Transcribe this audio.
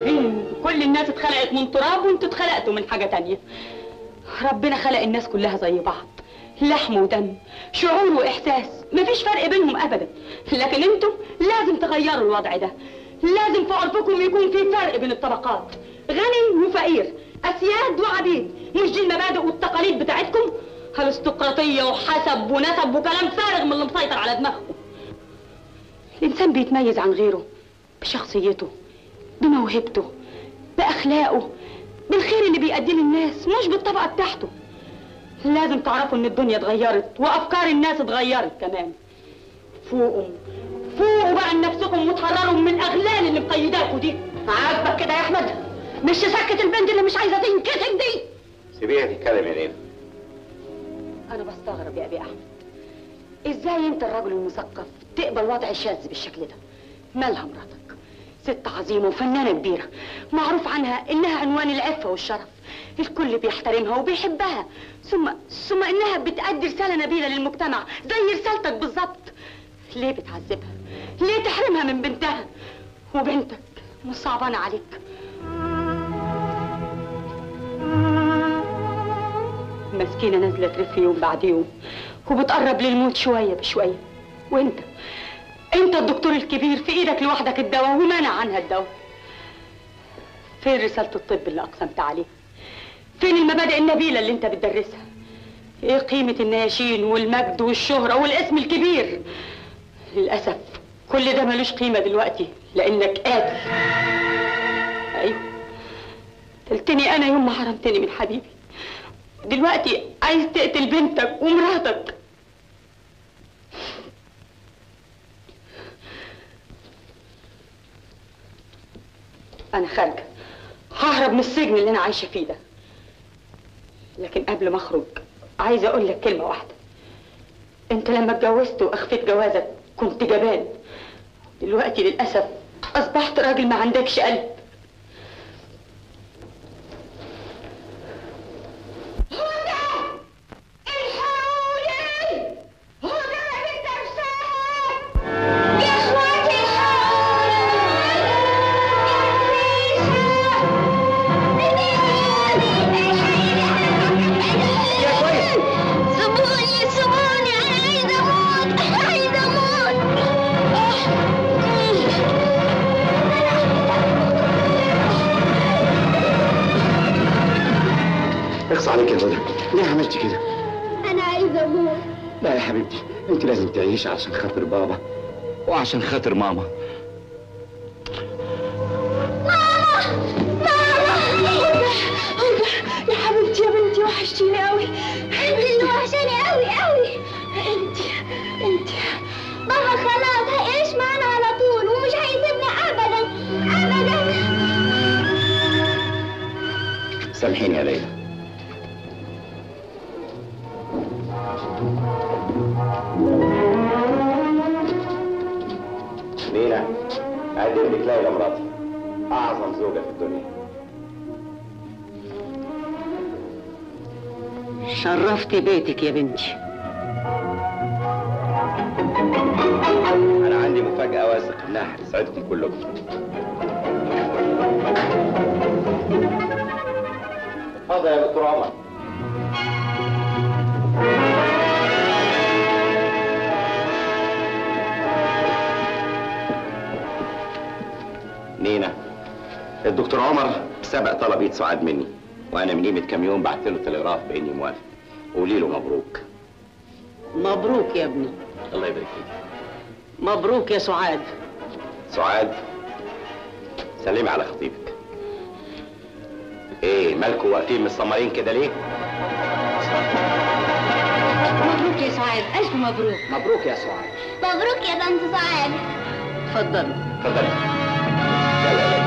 عارفين كل الناس اتخلقت من تراب وانتوا اتخلقتوا من حاجة تانية ربنا خلق الناس كلها زي بعض لحم ودم شعور واحساس مفيش فرق بينهم ابدا لكن انتم لازم تغيروا الوضع ده لازم في عرفكم يكون في فرق بين الطبقات غني وفقير اسياد وعبيد مش دي المبادئ والتقاليد بتاعتكم ارستقراطيه وحسب ونسب وكلام فارغ من اللي مسيطر على دماغكم الانسان بيتميز عن غيره بشخصيته بموهبته باخلاقه بالخير اللي بيأديه للناس مش بالطبقه بتاعته لازم تعرفوا ان الدنيا اتغيرت وافكار الناس اتغيرت كمان فوقوا فوقوا بقى لنفسكم وتحرروا من الاغلال اللي مقيداكوا دي عاجبك كده يا احمد مش تسكت البنت اللي مش عايزه تنكتم دي سيبيها تتكلم يا نينا انا بستغرب يا ابي احمد ازاي انت الراجل المثقف تقبل وضع شاذ بالشكل ده مالها مراتك ست عظيمه وفنانه كبيره معروف عنها انها عنوان العفه والشرف الكل بيحترمها وبيحبها ثم ثم انها بتأدي رساله نبيله للمجتمع زي رسالتك بالظبط ليه بتعذبها ليه تحرمها من بنتها وبنتك مش صعبانه عليك مسكينة نازلة تلف يوم بعد يوم وبتقرب للموت شوية بشوية وانت انت الدكتور الكبير في ايدك لوحدك الدواء ومانع عنها الدواء فين رسالة الطب اللي اقسمت عليها فين المبادئ النبيلة اللي انت بتدرسها ايه قيمة النياشين والمجد والشهرة والاسم الكبير للأسف كل ده ملوش قيمة دلوقتي لأنك قاتل أيوه قتلتني أنا يوم ما حرمتني من حبيبي دلوقتي عايز تقتل بنتك ومراتك أنا خارجة ههرب من السجن اللي أنا عايشة فيه ده لكن قبل ما أخرج عايزة أقول لك كلمة واحدة أنت لما اتجوزت وأخفيت جوازك كنت جبان دلوقتي للأسف أصبحت راجل ما عندكش قلب سيبوني سيبوني انا عايزه اموت عايزه اموت اخص عليك يا هدى ليه عملتي كده؟ انا عايزه اموت لا يا حبيبتي انت لازم تعيش عشان خاطر بابا وعشان خاطر ماما يا حبيبتي يا بنتي وحشتيني قوي انت اللي وحشاني قوي قوي انت انت بابا خلاص هيعيش معانا على طول ومش هيسيبنا ابدا ابدا سامحيني يا ليلى نينا اقدم لك ليلى مراتي اعظم زوجة في الدنيا شرفت بيتك يا بنتي انا عندي مفاجأة واثق انها هتسعدكم كلكم اتفضل يا دكتور عمر نينا الدكتور عمر سبق طلب ايد سعاد مني وانا من قيمه كام يوم بعت له تلغراف باني موافق قولي له مبروك مبروك يا ابني الله يبارك فيك مبروك يا سعاد سعاد سلمي على خطيبك ايه مالكوا واقفين مستمرين كده ليه مبروك يا سعاد الف مبروك مبروك يا سعاد مبروك يا بنت سعاد اتفضلوا اتفضلي يلا يلا